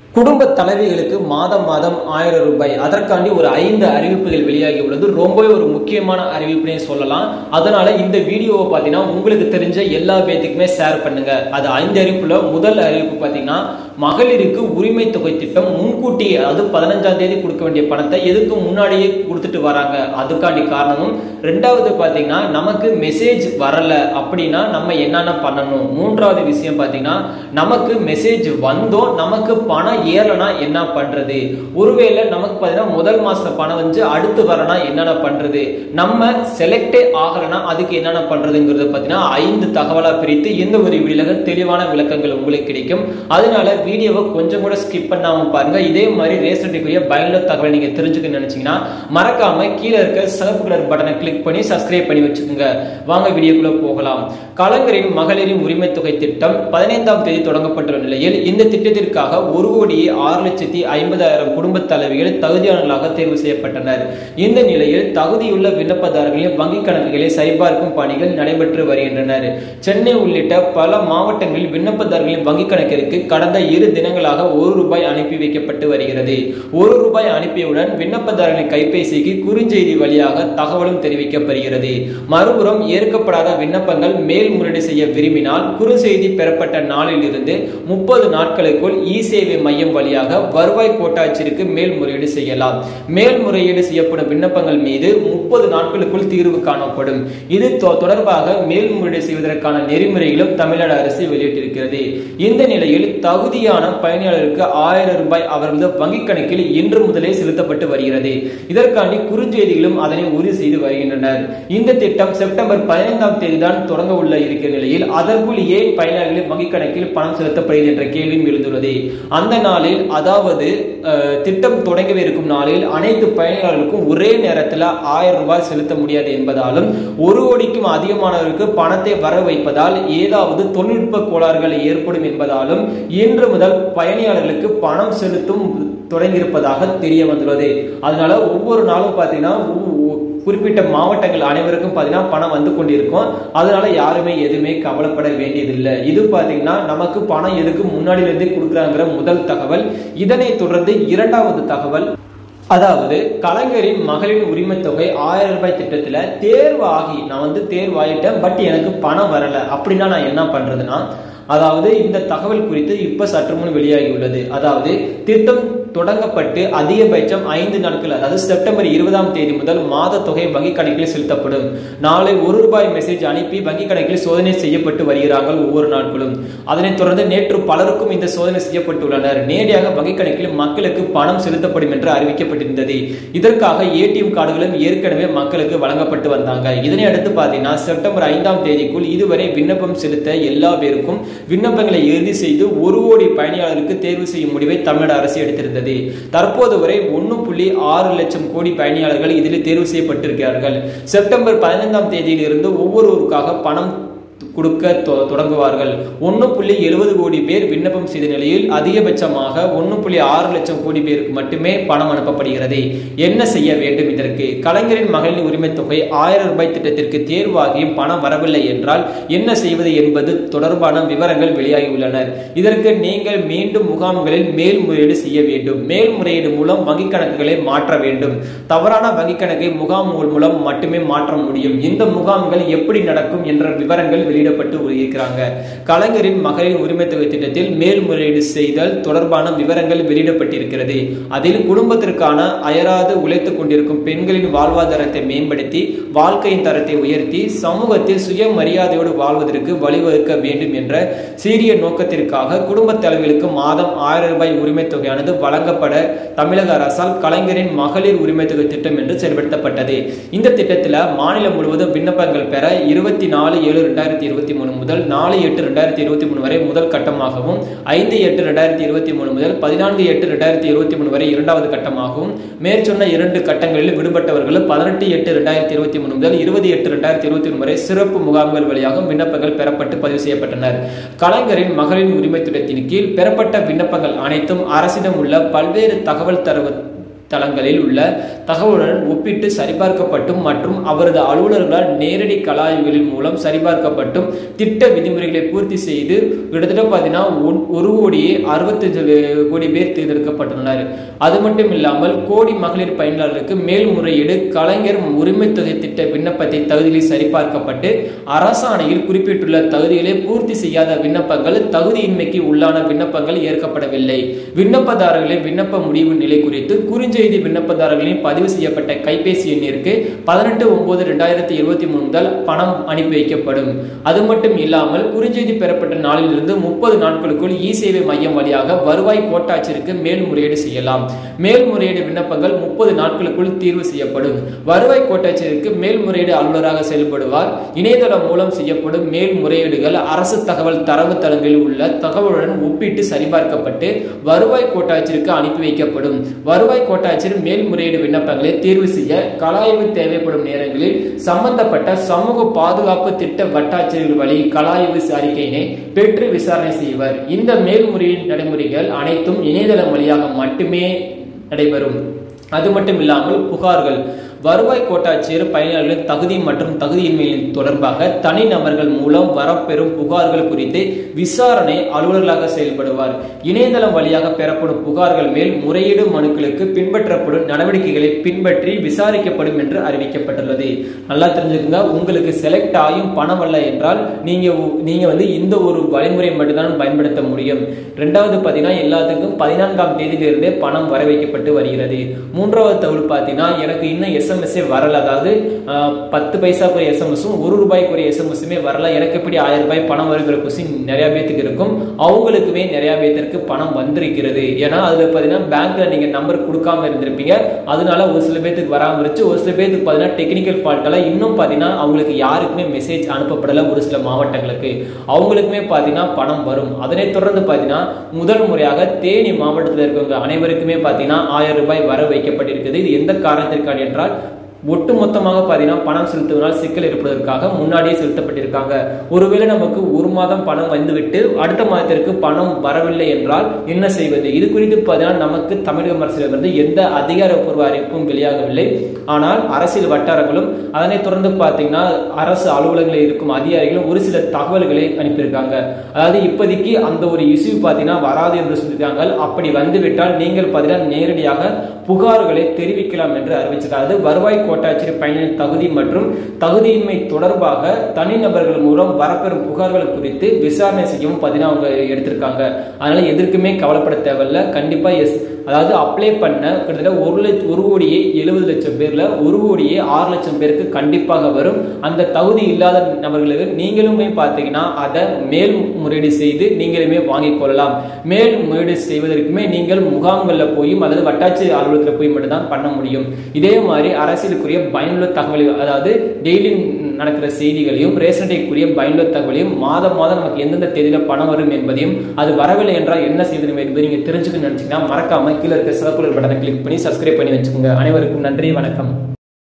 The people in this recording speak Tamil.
குடும்ப தலைவிகளுக்கு மாதம் மாதம் ஆயிரம் ரூபாய் அதற்காண்டி ஒரு ஐந்து அறிவிப்புகள் வெளியாகி உள்ளது ரொம்பவே ஒரு முக்கியமான அறிவிப்புனே சொல்லலாம் அதனால இந்த வீடியோவை பார்த்தீங்கன்னா உங்களுக்கு தெரிஞ்ச எல்லா பேத்துக்குமே ஷேர் பண்ணுங்க அது ஐந்து அறிவிப்புல முதல் அறிவிப்பு பார்த்தீங்கன்னா மகளிருக்கு உரிமை தொகை திட்டம் முன்கூட்டியே அது பதினஞ்சாம் தேதி கொடுக்க வேண்டிய பணத்தை எதுக்கு முன்னாடியே கொடுத்துட்டு வராங்க அதுக்காண்டி காரணமும் ரெண்டாவது பார்த்தீங்கன்னா நமக்கு மெசேஜ் வரல அப்படின்னா நம்ம என்னென்ன பண்ணணும் மூன்றாவது விஷயம் பார்த்தீங்கன்னா நமக்கு மெசேஜ் வந்தோம் நமக்கு பணம் ஏறலைனா என்ன பண்றது ஒருவேளை நமக்கு பார்த்தீங்கன்னா முதல் மாசத்துல பணம் வந்து அடுத்து வரனா என்னென்ன பண்றது நம்ம செலக்டே ஆகலைன்னா அதுக்கு என்னென்ன பண்றதுங்கிறது பார்த்தீங்கன்னா ஐந்து தகவலா பிரித்து இந்த ஒரு வீடியோல தெளிவான விளக்கங்கள் உங்களுக்கு கிடைக்கும் அதனால வீடியோவை கொஞ்சம் கூட ஸ்கிப் பண்ணாம பாருங்க இதே மாதிரி ரேசன்டிக்குரிய பயனுள்ள தகவல் நீங்க தெரிஞ்சுக்க நினைச்சீங்கன்னா மறக்காம கீழே இருக்க சிவப்பு கலர் பட்டனை கிளிக் பண்ணி சப்ஸ்கிரைப் பண்ணி வச்சுக்கோங்க வாங்க வீடியோக்குள்ள போகலாம் கலைஞரின் மகளிரின் உரிமை தொகை திட்டம் பதினைந்தாம் தேதி தொடங்கப்பட்டுள்ள நிலையில் இந்த திட்டத்திற்காக ஒரு கோடியே ஆறு லட்சத்தி ஐம்பதாயிரம் குடும்ப தலைவிகள் தகுதியானவர்களாக தேர்வு செய்யப்பட்டனர் இந்த நிலையில் தகுதியுள்ள விண்ணப்பதாரர்களின் வங்கிக் கணக்குகளை சரிபார்க்கும் பணிகள் நடைபெற்று வருகின்றனர் சென்னை உள்ளிட்ட பல மாவட்டங்களில் விண்ணப்பதாரர்களின் வங்கிக் கணக்கிற்கு கடந்த இரு தினங்களாக ஒரு ரூபாய் அனுப்பி வைக்கப்பட்டு வருகிறது ஒரு ரூபாய் அனுப்பியவுடன் விண்ணப்பதாரர்களின் கைபேசிக்கு குறுஞ்செய்தி வழியாக தகவலும் தெரிவிக்கப்படுகிறது மறுபுறம் ஏற்கப்படாத விண்ணப்பங்கள் மேல்முறையீடு செய்ய விரும்பினால் குறுஞ்செய்தி பெறப்பட்ட நாளில் இருந்து முப்பது நாட்களுக்குள் இ சேவை மையம் வழியாக வருவாய் கோட்டாட்சியருக்கு மேல்முறையீடு செய்யலாம் மேல்முறையீடு செய்யப்படும் விண்ணப்பங்கள் மீது முப்பது நாட்களுக்குள் தீர்வு காணப்படும் இது தொடர்பாக மேல்முறையீடு செய்வதற்கான நெறிமுறைகளும் தமிழ்நாடு அரசு வெளியிட்டிருக்கிறது இந்த நிலையில் தகுதியான பயணியாளருக்கு ஆயிரம் ரூபாய் அவர்களது வங்கிக் கணக்கில் இன்று முதலே செலுத்தப்பட்டு வருகிறது இதற்காண்டி குறுஞ்செய்திகளும் அதனை உறுதி செய்து வருகின்றனர் இந்த திட்டம் செப்டம்பர் பதினைந்தாம் தேதி தான் தொடங்க உள்ள இருக்கிற நிலையில் அதற்குள் ஏன் பயனாளிகளின் வங்கிக் கணக்கில் பணம் செலுத்தப்படுகிறது என்ற கேள்வியும் எழுந்துள்ளது அந்த நாளில் அதாவது திட்டம் தொடங்கவிருக்கும் நாளில் அனைத்து பயனாளர்களுக்கும் ஒரே நேரத்தில் ஆயிரம் ரூபாய் செலுத்த முடியாது என்பதாலும் ஒரு கோடிக்கும் அதிகமானவருக்கு பணத்தை வர வைப்பதால் ஏதாவது தொழில்நுட்ப கோளாறுகள் ஏற்படும் என்பதாலும் இன்று முதல் பயணியாளர்களுக்கு பணம் செலுத்தும் தொடங்கியிருப்பதாக தெரிய வந்துள்ளது அதனால ஒவ்வொரு நாளும் பார்த்தீங்கன்னா குறிப்பிட்ட மாவட்டங்கள் அனைவருக்கும் பார்த்தீங்கன்னா பணம் வந்து கொண்டிருக்கும் அதனால யாருமே எதுவுமே கவலைப்பட வேண்டியதில்லை இது பார்த்தீங்கன்னா நமக்கு பணம் எதுக்கு முன்னாடியிலிருந்தே கொடுக்குறாங்கிற முதல் தகவல் இதனை தொடர்ந்து இரண்டாவது தகவல் அதாவது கலைஞரின் மகளின் உரிமை தொகை ஆயிரம் ரூபாய் திட்டத்துல தேர்வு ஆகி நான் வந்து தேர்வு ஆகிட்டேன் பட் எனக்கு பணம் வரல அப்படின்னா நான் என்ன பண்றதுன்னா அதாவது இந்த தகவல் குறித்து இப்ப சற்று முன் வெளியாகி உள்ளது அதாவது திட்டம் தொடங்கப்பட்டு அதிகபட்சம் ஐந்து நாட்கள் அதாவது செப்டம்பர் இருபதாம் தேதி முதல் மாத தொகை வங்கி கணக்கில் செலுத்தப்படும் நாளை ஒரு ரூபாய் மெசேஜ் அனுப்பி வங்கி கணக்கில் சோதனை செய்யப்பட்டு வருகிறார்கள் ஒவ்வொரு நாட்களும் அதனைத் தொடர்ந்து நேற்று பலருக்கும் இந்த சோதனை செய்யப்பட்டுள்ளனர் நேரடியாக வங்கி கணக்கில் மக்களுக்கு பணம் செலுத்தப்படும் என்று அறிவிக்கப்பட்டிருந்தது இதற்காக ஏடிஎம் கார்டுகளும் ஏற்கனவே மக்களுக்கு வழங்கப்பட்டு வந்தாங்க இதனை அடுத்து பார்த்தீங்கன்னா செப்டம்பர் ஐந்தாம் தேதிக்குள் இதுவரை விண்ணப்பம் செலுத்த எல்லா பேருக்கும் விண்ணப்பங்களை இறுதி செய்து ஒரு கோடி பயணியாளருக்கு தேர்வு செய்யும் முடிவை தமிழ்நாடு அரசு எடுத்திருந்தது தற்போது வரை ஒன்று புள்ளி ஆறு லட்சம் கோடி பயணியாளர்கள் இதில் தேர்வு செய்யப்பட்டிருக்கிறார்கள் செப்டம்பர் பதினைந்தாம் தேதியில் இருந்து ஒவ்வொருவருக்காக பணம் கொடுக்க தொடங்குவார்கள் ஒன்று புள்ளி எழுபது கோடி பேர் விண்ணப்பம் செய்த நிலையில் அதிகபட்சமாக ஒன்று புள்ளி ஆறு லட்சம் கோடி பேருக்கு மட்டுமே பணம் அனுப்பப்படுகிறது என்ன செய்ய வேண்டும் இதற்கு கலைஞரின் மகளிர் உரிமை தொகை ஆயிரம் ரூபாய் திட்டத்திற்கு தேர்வாகியும் பணம் வரவில்லை என்றால் என்ன செய்வது என்பது தொடர்பான விவரங்கள் வெளியாகியுள்ளனர் இதற்கு நீங்கள் மீண்டும் முகாம்களில் மேல்முறையீடு செய்ய வேண்டும் மேல்முறையீடு மூலம் வங்கிக் கணக்குகளை மாற்ற வேண்டும் தவறான வங்கிக் கணக்கை முகாம் மூலம் மட்டுமே மாற்ற முடியும் இந்த முகாம்கள் எப்படி நடக்கும் என்ற விவரங்கள் வெளியிடப்பட்டு இருக்கிறாங்க கலைஞரின் மகளிர் உரிமை தொகை திட்டத்தில் மேல்முறையீடு செய்தல் தொடர்பான விவரங்கள் வெளியிடப்பட்டிருக்கிறது அதில் குடும்பத்திற்கான அயராது உழைத்துக் கொண்டிருக்கும் பெண்களின் வாழ்வாதாரத்தை மேம்படுத்தி வாழ்க்கையின் தரத்தை உயர்த்தி சமூகத்தில் சுயமரியாதையோடு வாழ்வதற்கு வழிவகுக்க வேண்டும் என்ற சீரிய நோக்கத்திற்காக குடும்ப தலைவர்களுக்கு மாதம் ஆயிரம் ரூபாய் உரிமை தொகையானது வழங்கப்பட தமிழக அரசால் கலைஞரின் மகளிர் உரிமை தொகை திட்டம் என்று செயல்படுத்தப்பட்டது இந்த திட்டத்தில் மாநிலம் முழுவதும் விண்ணப்பங்கள் பெற இருபத்தி நாலு ஏழு ரெண்டாயிரத்தி இருபத்தி மூணு முதல் நாலு எட்டு ரெண்டாயிரத்தி இருபத்தி மூணு வரை முதல் கட்டமாகவும் ஐந்து எட்டு ரெண்டாயிரத்தி இருபத்தி மூணு முதல் பதினான்கு எட்டு ரெண்டாயிரத்தி இருபத்தி மூணு வரை இரண்டாவது கட்டமாகவும் மேற்சொன்ன இரண்டு கட்டங்களில் விடுபட்டவர்கள் பதினெட்டு எட்டு ரெண்டாயிரத்தி இருபத்தி மூணு முதல் இருபது எட்டு ரெண்டாயிரத்தி இருபத்தி மூணு வரை சிறப்பு முகாம்கள் வழியாக விண்ணப்பங்கள் பெறப்பட்டு பதிவு செய்யப்பட்டனர் கலைஞரின் மகளிர் உரிமை திட்டத்தின் கீழ் பெறப்பட்ட விண்ணப்பங்கள் அனைத்தும் அரசிடம் உள்ள பல்வேறு தகவல் தரவு தளங்களில் உள்ள தகவலுடன் ஒப்பிட்டு சரிபார்க்கப்பட்டும் மற்றும் அவரது அலுவலர்களால் நேரடி கலாய்வுகளின் மூலம் சரிபார்க்கப்பட்டும் திட்ட விதிமுறைகளை பூர்த்தி செய்து கிட்டத்தட்ட பார்த்தீங்கன்னா ஒன்- ஒரு கோடியே அறுபத்தஞ்சு கோடி பேர் தேர்ந்தெடுக்கப்பட்டுள்ளனர் அது மட்டும் இல்லாமல் கோடி மகளிர் பயனாளர்களுக்கு மேல்முறையீடு கலைஞர் உரிமை தொகை திட்ட விண்ணப்பத்தை தகுதியில் சரிபார்க்கப்பட்டு அரசாணையில் குறிப்பிட்டுள்ள தகுதிகளை பூர்த்தி செய்யாத விண்ணப்பங்கள் தகுதியின்மைக்கு உள்ளான விண்ணப்பங்கள் ஏற்கப்படவில்லை விண்ணப்பதாரர்களின் விண்ணப்ப முடிவு நிலை குறித்து குறுஞ்செய்தி விண்ணப்பதாரர்களின் பதிவு செய்யப்பட்ட கைபேசி எண்ணிற்கு பதினெட்டு ஒன்பது ரெண்டாயிரத்தி இருபத்தி மூணு முதல் பணம் அனுப்பி வைக்கப்படும் அது மட்டும் இல்லாமல் குறுஞ்செய்தி பெறப்பட்ட நாளிலிருந்து முப்பது நாட்களுக்குள் இ சேவை மையம் வழியாக வருவாய் கோட்டாட்சியருக்கு மேல்முறையீடு செய்யலாம் மேல்முறையீடு விண்ணப்பங்கள் முப்பது நாட்களுக்குள் தீர்வு செய்யப்படும் வருவாய் கோட்டாட்சியருக்கு மேல்முறையீடு அலுவலராக செயல்படுவார் இணையதளம் மூலம் செய்யப்படும் மேல்முறையீடுகள் அரசு தகவல் தரவு தளங்களில் உள்ள தகவலுடன் ஒப்பிட்டு சரிபார்க்கப்பட்டு வருவாய் கோட்டாட்சியருக்கு அனுப்பி வைக்கப்படும் வருவாய் கோட்டாட்சியர் மேல்முறையீடு விண்ணப்பங்களை தேர்வு செய்ய கலாய்வு தேவைப்படும் நேரங்களில் சம்பந்தப்பட்ட சமூக பாதுகாப்பு திட்ட வட்டாட்சியர்கள் வழி கலாய்வு அறிக்கையினை பெற்று விசாரணை செய்வர் இந்த மேல்முறையீடு நடைமுறைகள் அனைத்தும் இணையதளம் வழியாக மட்டுமே நடைபெறும் அது மட்டும் இல்லாமல் புகார்கள் வருவாய் கோட்டாட்சியர் பயனாளர்களின் தகுதி மற்றும் தகுதியின்மையின் தொடர்பாக தனிநபர்கள் மூலம் வரப்பெறும் புகார்கள் குறித்து விசாரணை அலுவலர்களாக செயல்படுவார் இணையதளம் வழியாக பெறப்படும் புகார்கள் மேல் முறையீடு மனுக்களுக்கு பின்பற்றப்படும் நடவடிக்கைகளை பின்பற்றி விசாரிக்கப்படும் என்று அறிவிக்கப்பட்டுள்ளது நல்லா தெரிஞ்சுக்கங்க உங்களுக்கு செலக்ட் ஆகியும் பணம் அல்ல என்றால் நீங்க உ- நீங்க வந்து இந்த ஒரு வழிமுறை மட்டும்தான் பயன்படுத்த முடியும் ரெண்டாவது பார்த்தீங்கன்னா எல்லாத்துக்கும் பதினான்காம் தேதியிலிருந்தே பணம் வர வைக்கப்பட்டு வருகிறது மூன்றாவது தகவல் பார்த்தீங்கன்னா எனக்கு இன்னும் எஸ்எம்எஸ்ஸே வரல அதாவது ஆஹ், பத்து பைசாக்குரிய எஸ்எம்எஸும் ஒரு ரூபாய்க்குரிய எஸ்எம்எஸ்ஸுமே வரல எனக்கு எப்படி ஆயிரம் ரூபாய் பணம் வருகிற கொஸ்டின் நிறைய பேத்துக்கு இருக்கும் அவங்களுக்குமே நிறைய பேத்திற்கு பணம் வந்திருக்கிறது ஏன்னா அதுல பார்த்தீங்கன்னா பேங்க்ல நீங்க நம்பர் கொடுக்காம இருந்திருப்பீங்க அதனால ஒரு சில பேத்துக்கு வராம இருந்துச்சு ஒரு சில பேத்துக்கு பார்த்தீங்கன்னா டெக்னிக்கல் ஃபால்ட்டால இன்னும் பார்த்தீங்கன்னா அவங்களுக்கு யாருக்குமே மெசேஜ் அனுப்பப்படல ஒரு சில மாவட்டங்களுக்கு அவங்களுக்குமே பார்த்தீங்கன்னா பணம் வரும் அதனை தொடர்ந்து பார்த்தீங்கன்னா முதல் முறையாக தேனி மாவட்டத்தில் இருக்கவங்க அனைவருக்குமே பார்த்தீங்கன்னா ஆயிரம் ரூபாய் வர வைக்கப்பட்டிருக்குது இது எந்த காரணத்திற்காக என்றால் ஒட்டு மொத்தமாக பார்த்தீங்கன்னா பணம் செலுத்துவதால் சிக்கல் இருப்பதற்காக முன்னாடியே செலுத்தப்பட்டிருக்காங்க ஒருவேளை நமக்கு ஒரு மாதம் பணம் வந்துவிட்டு அடுத்த மாதத்திற்கு பணம் வரவில்லை என்றால் என்ன செய்வது இது குறித்து பார்த்தீங்கன்னா நமக்கு தமிழக அரசிடமிருந்து எந்த அதிகாரப்பூர்வ அறிவிப்பும் வெளியாகவில்லை ஆனால் அரசியல் வட்டாரங்களும் அதனைத் தொடர்ந்து பார்த்தீங்கன்னா அரசு அலுவலகங்களில் இருக்கும் அதிகாரிகளும் ஒரு சில தகவல்களை அனுப்பியிருக்காங்க அதாவது இப்போதைக்கு அந்த ஒரு இஷ்யூ பார்த்தீங்கன்னா வராது என்று சொல்லியிருக்காங்க அப்படி வந்துவிட்டால் நீங்கள் பார்த்தீங்கன்னா நேரடியாக புகார்களை தெரிவிக்கலாம் என்று அறிவிச்சிருக்காங்க அது வருவாய் கோட்டாட்சியர் பயணியின் தகுதி மற்றும் தகுதியின்மை தொடர்பாக தனிநபர்கள் மூலம் வரப்பெறும் புகார்கள் குறித்து விசாரணை செய்யவும் பார்த்தீங்கன்னா அவங்க எடுத்திருக்காங்க அதனால எதற்குமே கவலைப்பட தேவையில்ல கண்டிப்பா எஸ் அதாவது அப்ளை பண்ண கிட்டத்தட்ட ஒரு லட்சம் ஒரு கோடியே எழுபது லட்சம் பேர்ல ஒரு கோடியே ஆறு லட்சம் பேருக்கு கண்டிப்பாக வரும் அந்த தகுதி இல்லாத நபர்களுக்கு நீங்களுமே பார்த்தீங்கன்னா அதை மேல்முறையீடு செய்து நீங்களுமே வாங்கிக் கொள்ளலாம் மேல்முறையீடு செய்வதற்குமே நீங்கள் முகாம்களில் போயும் அதாவது வட்டாட்சி அலுவலகத்தில் போய் மட்டும்தான் பண்ண முடியும் இதே மாதிரி அரசியலுக்குரிய பயனுள்ள தகவல்கள் அதாவது டெய்லி நடக்கிற செய்திகளையும் ரேஷன் அட்டைக்குரிய பயனுள்ள தகவலையும் மாதம் மாதம் நமக்கு எந்தெந்த தேதியில பணம் வரும் என்பதையும் அது வரவில்லை என்றால் என்ன செய்யணும் என்பதை நீங்க தெரிஞ்சுக்கணும்னு நினைச்சீங்கன்னா மறக்காம கீழே இருக்க சிவக்குழல் பட்டனை கிளிக் பண்ணி சப்ஸ்கிரைப் பண்ணி வச்சுக்கோங்க அனைவருக்கும் நன்றி வணக்கம்